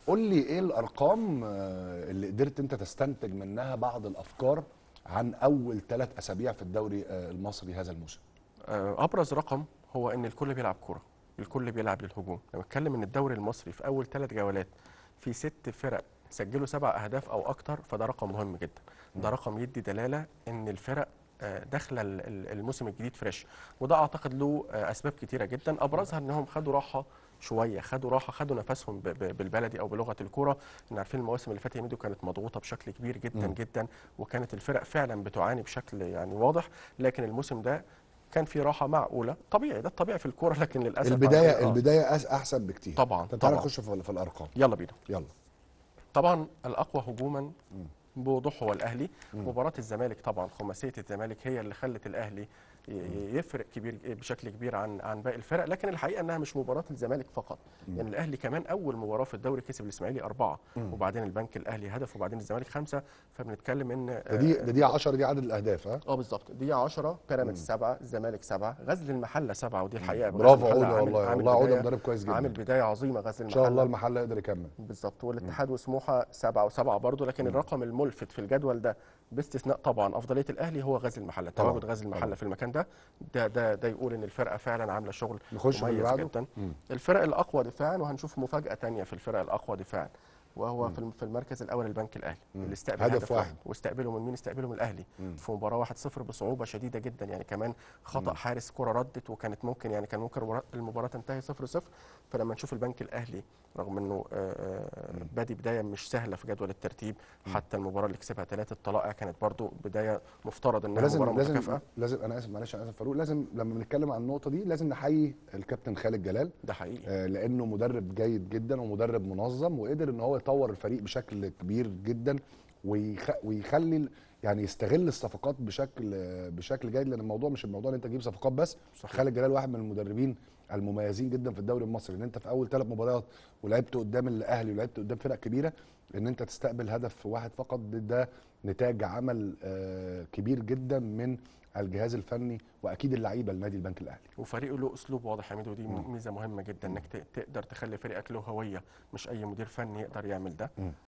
قول لي ايه الارقام آه، اللي قدرت انت تستنتج منها بعض الافكار عن اول ثلاث اسابيع في الدوري آه، المصري هذا الموسم آه، ابرز رقم هو ان الكل بيلعب كوره الكل بيلعب للهجوم لما اتكلم ان الدوري المصري في اول ثلاث جولات في ست فرق سجلوا سبع اهداف او اكتر فده رقم مهم جدا ده رقم يدي دلاله ان الفرق آه، داخله ال- ال- الموسم الجديد فريش وده اعتقد له آه، اسباب كتيره جدا ابرزها انهم خدوا راحه شويه خدوا راحه خدوا نفسهم ب- ب- بالبلدي او بلغه الكوره ان عارفين المواسم اللي فاتت يا ميدو كانت مضغوطه بشكل كبير جدا مم. جدا وكانت الفرق فعلا بتعاني بشكل يعني واضح لكن الموسم ده كان في راحه معقوله طبيعي ده الطبيعي في الكوره لكن للاسف البدايه بعد كده- آه. البدايه أس- احسن بكتير طبعا طب تعالى طبعا نخش في, في الارقام يلا بينا يلا طبعا الاقوى هجوما بوضوح هو الاهلي مم. مباراه الزمالك طبعا خماسيه الزمالك هي اللي خلت الاهلي ي- ي- يفرق كبير بشكل كبير عن عن باقي الفرق لكن الحقيقه انها مش مباراه الزمالك فقط يعني الاهلي كمان اول مباراه في الدوري كسب الاسماعيلي اربعه مم. وبعدين البنك الاهلي هدف وبعدين الزمالك خمسه فبنتكلم ان ده دي ده دي 10 دي عدد الاهداف ها اه بالظبط دي 10 بيراميدز سبعه الزمالك سبعه غزل المحله سبعه ودي الحقيقه برافو غزل عوده المحلة والله عامل والله عوده بداية- مدرب كويس عامل جدا بدايه عظيمه غزل ان المحله شاء الله المحل يقدر يكمل بالظبط والاتحاد وسموحه سبعة وسبعة برضه لكن الرقم الملفت في الجدول ده باستثناء طبعا افضليه الاهلي هو غزل المحله طبعاً، تواجد غزل المحله طبعاً. في المكان ده ده ده ده يقول ان الفرقه فعلا عامله شغل نخش في اللي مميز بعده جدا مم. الفرق الاقوى دفاعا وهنشوف مفاجاه تانية في الفرق الاقوى دفاعا وهو في الم- في المركز الاول البنك الاهلي مم. اللي استقبل هدف هدف, واحد. واحد واستقبله من مين استقبله من الاهلي مم. في مباراه 1-0 بصعوبه شديده جدا يعني كمان خطا حارس كره ردت وكانت ممكن يعني كان ممكن المباراة- المباراه تنتهي 0-0 فلما نشوف البنك الاهلي رغم انه آه، آه، بادي بدايه مش سهله في جدول الترتيب حتى المباراه اللي كسبها ثلاثه الطلائع كانت برضو بدايه مفترض انها لازم مباراه لازم متكافئه لازم انا اسف معلش انا اسف فاروق لازم لما بنتكلم عن النقطه دي لازم نحيي الكابتن خالد جلال ده حقيقي آه، لانه مدرب جيد جدا ومدرب منظم وقدر ان هو يطور الفريق بشكل كبير جدا ويخ... ويخلي ال- يعني يستغل الصفقات بشكل آه، بشكل جيد لان الموضوع مش الموضوع ان انت تجيب صفقات بس صحيح. خالد جلال واحد من المدربين المميزين جدا في الدوري المصري ان انت في اول ثلاث مباريات ولعبت قدام الاهلي ولعبت قدام فرق كبيره ان انت تستقبل هدف واحد فقط ده, ده نتاج عمل آه، كبير جدا من الجهاز الفني واكيد اللعيبه لنادي البنك الاهلي وفريقه له اسلوب واضح يا ميدو ودي مم. ميزه مهمه جدا انك ت- تقدر تخلي فريقك له هويه مش اي مدير فني يقدر يعمل ده مم.